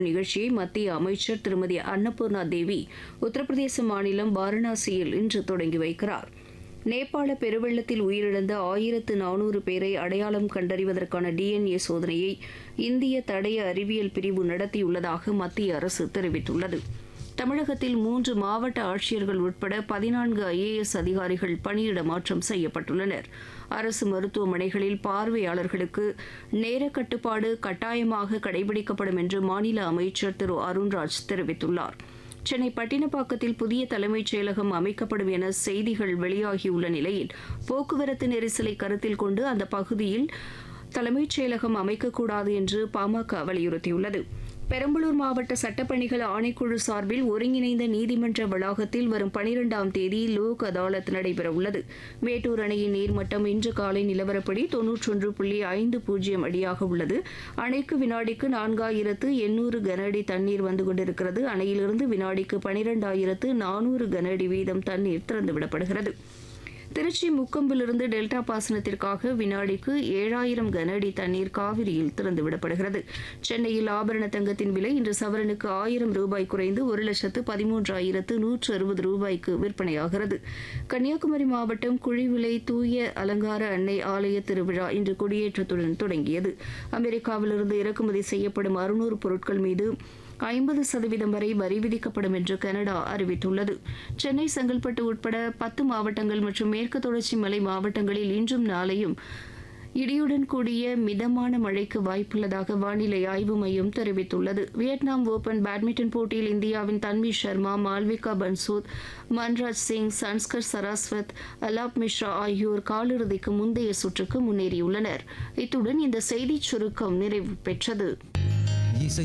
நிகழ்ச்சியை மத்திய அமைச்சர் திருமதி அன்னபூர்ணா தேவி உத்தரப்பிரதேச மாநிலம் வாரணாசியில் இன்று தொடங்கி வைக்கிறார் நேபாள பெருவெள்ளத்தில் உயிரிழந்த ஆயிரத்து நானூறு பேரை அடையாளம் கண்டறிவதற்கான டிஎன்ஏ சோதனையை இந்திய தடய அறிவியல் பிரிவு நடத்தியுள்ளதாக மத்திய அரசு தெரிவித்துள்ளது தமிழகத்தில் மூன்று மாவட்ட ஆட்சியர்கள் உட்பட பதினான்கு ஐஏஎஸ் அதிகாரிகள் பணியிட மாற்றம் செய்யப்பட்டுள்ளனர் அரசு மருத்துவமனைகளில் பார்வையாளர்களுக்கு நேர கட்டுப்பாடு கட்டாயமாக கடைபிடிக்கப்படும் என்று மாநில அமைச்சர் திரு அருண்ராஜ் தெரிவித்துள்ளார் சென்னை பட்டினப்பாக்கத்தில் புதிய தலைமைச் செயலகம் அமைக்கப்படும் என செய்திகள் வெளியாகியுள்ள நிலையில் போக்குவரத்து நெரிசலை கருத்தில் கொண்டு அந்த பகுதியில் தலைமைச் செயலகம் அமைக்கக்கூடாது என்று பாமக வலியுறுத்தியுள்ளது பெரம்பலூர் மாவட்ட சட்டப்பணிகள் ஆணைக்குழு சார்பில் ஒருங்கிணைந்த நீதிமன்ற வளாகத்தில் வரும் பனிரெண்டாம் தேதி லோக் அதாலத் நடைபெறவுள்ளது மேட்டூர் அணையின் நீர்மட்டம் இன்று காலை நிலவரப்படி தொன்னூற்றொன்று புள்ளி ஐந்து பூஜ்ஜியம் அடியாக உள்ளது அணைக்கு வினாடிக்கு நான்காயிரத்து எண்ணூறு கன அடி தண்ணீர் வந்து கொண்டிருக்கிறது அணையிலிருந்து வினாடிக்கு பனிரெண்டாயிரத்து நானூறு கன அடி வீதம் தண்ணீர் திறந்துவிடப்படுகிறது திருச்சி முக்கம்பிலிருந்து டெல்டா பாசனத்திற்காக வினாடிக்கு ஏழாயிரம் கன அடி தண்ணீர் காவிரியில் திறந்துவிடப்படுகிறது சென்னையில் ஆபரண தங்கத்தின் விலை இன்று சவரனுக்கு ஆயிரம் ரூபாய் குறைந்து ஒரு லட்சத்து பதிமூன்றாயிரத்து நூற்று அறுபது ரூபாய்க்கு விற்பனையாகிறது கன்னியாகுமரி மாவட்டம் குழிவிலை தூய அலங்கார அன்னை ஆலய திருவிழா இன்று கொடியேற்றத்துடன் தொடங்கியது அமெரிக்காவிலிருந்து இறக்குமதி செய்யப்படும் அறுநூறு பொருட்கள் மீது ஐம்பது சதவீதம் வரை வரி விதிக்கப்படும் என்று கனடா அறிவித்துள்ளது சென்னை செங்கல்பட்டு உட்பட பத்து மாவட்டங்கள் மற்றும் மேற்கு தொடர்ச்சி மலை மாவட்டங்களில் இன்றும் நாளையும் இடியுடன் கூடிய மிதமான மழைக்கு வாய்ப்புள்ளதாக வானிலை ஆய்வு மையம் தெரிவித்துள்ளது வியட்நாம் ஓபன் பேட்மிண்டன் போட்டியில் இந்தியாவின் தன்வி சர்மா மால்விகா பன்சூத் மன்ராஜ் சிங் சன்ஸ்கர் சரஸ்வத் அலாப் மிஸ்ரா ஆகியோர் காலிறுதிக்கு முந்தைய சுற்றுக்கு முன்னேறியுள்ளனர் இத்துடன் இந்த செய்திச் சுருக்கம் நிறைவு பெற்றது